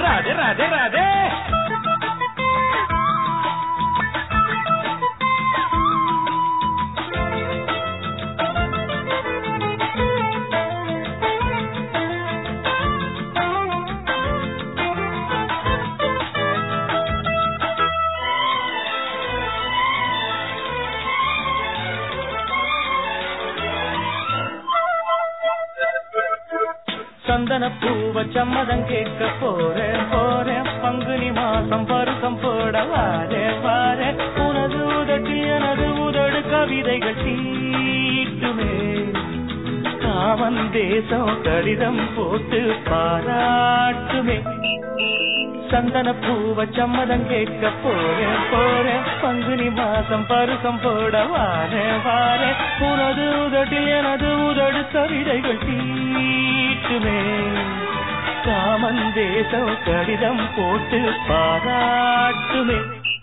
ராதே ராதே ராதே சந்தன பூவ சம்மதம் கேட்க போறேன் போறேன் பங்குனி மாசம் பருக்கம் போட வாரே வாரே உனது உதட்டி எனது உதடு கவிதைகள் தீட்டுமே காமன் தேசம் கடிதம் போட்டு பாராட்டுமே சந்தன பூவ சம்மதம் கேட்க போறேன் போறேன் பங்குனி மாசம் பருக்கம் போட வாரே வாரே உனது உதட்டில் எனது உதடு கவிதைகள் தீட்டுமே காமன் தேசம் கடிதம் போட்டு பாராட்டுமே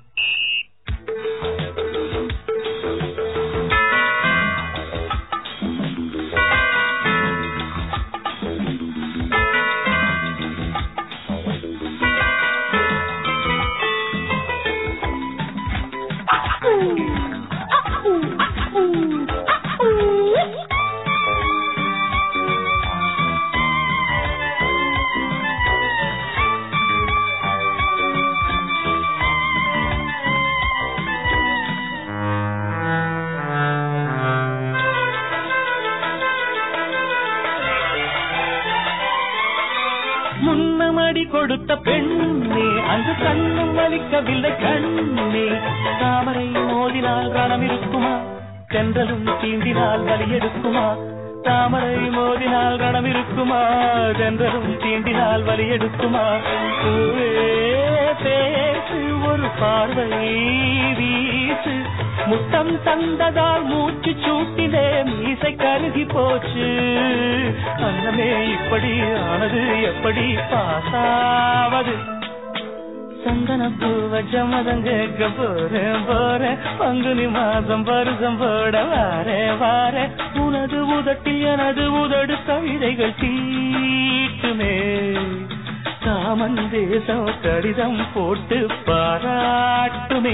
முன்னமடி கொடுத்த பெண்ணே அங்கு கண்ணும் வலிக்கவில்லை கண்ணே தாமரை மோதினால் ரணம் இருக்குமா தென்றலும் தீண்டினால் வலி எடுக்குமா தாமரை மோதினால் ரணம் இருக்குமா தென்றலும் தீண்டினால் வலி எடுக்குமா பூவே பேசு ஒரு பார்வை வீசு முத்தம் தந்ததால் மூச்சு சூட்டிலே மீசை கருகி போச்சு அன்னமே இப்படி ஆனது எப்படி பாசாவது சந்தன பூவ ஜமதம் கேட்க போறேன் போறேன் பங்குனி மாசம் பருசம் போட வாரே வாரே உனது உதட்டில் எனது உதடு கவிதைகள் தீட்டுமே காமன் தேசம் கடிதம் போட்டு பாராட்டுமே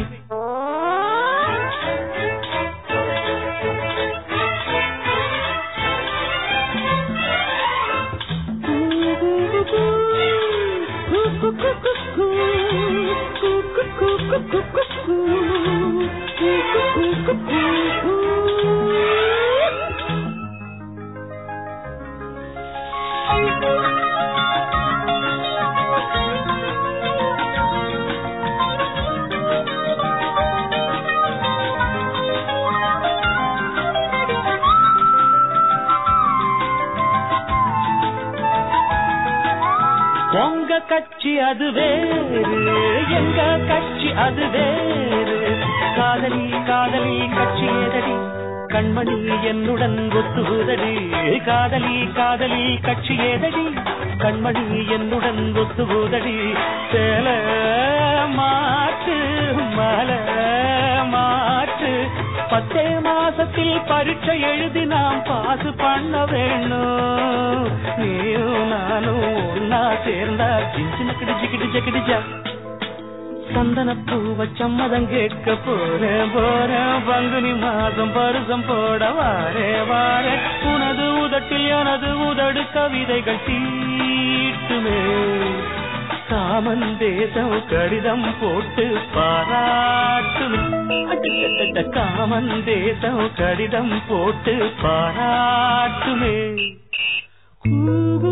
உங்க கட்சி அது வேறு எங்க கட்சி அது வேறு காதலி காதலி கட்சி ஏதடி கண்மணி என்னுடன் ஒத்துதடி காதலி காதலி கட்சி ஏதடி கண்மணி என்னுடன் ஒத்துதடி சேல மாற்று மலை மாற்று பத்தே மாசத்தில் பரீட்சை எழுதி நாம் பாசு பண்ண வேணும் நீயும் நானும் ஒன்னா சேர்ந்தா சின்ன கிடிச்சு கிடிச்ச கிடிச்சா சந்தன பூவ சம்மதம் கேட்க போறேன் போறேன் பங்குனி மாதம் பருசம் போட வாரே வாரே உனது உதட்டில் எனது உதடு கவிதைகள் தீட்டுமே காமன் தேசம் கடிதம் போட்டு பாராட்டுமே அடடடட, காமன் தேசம் கடிதம் போட்டு பாராட்டுமே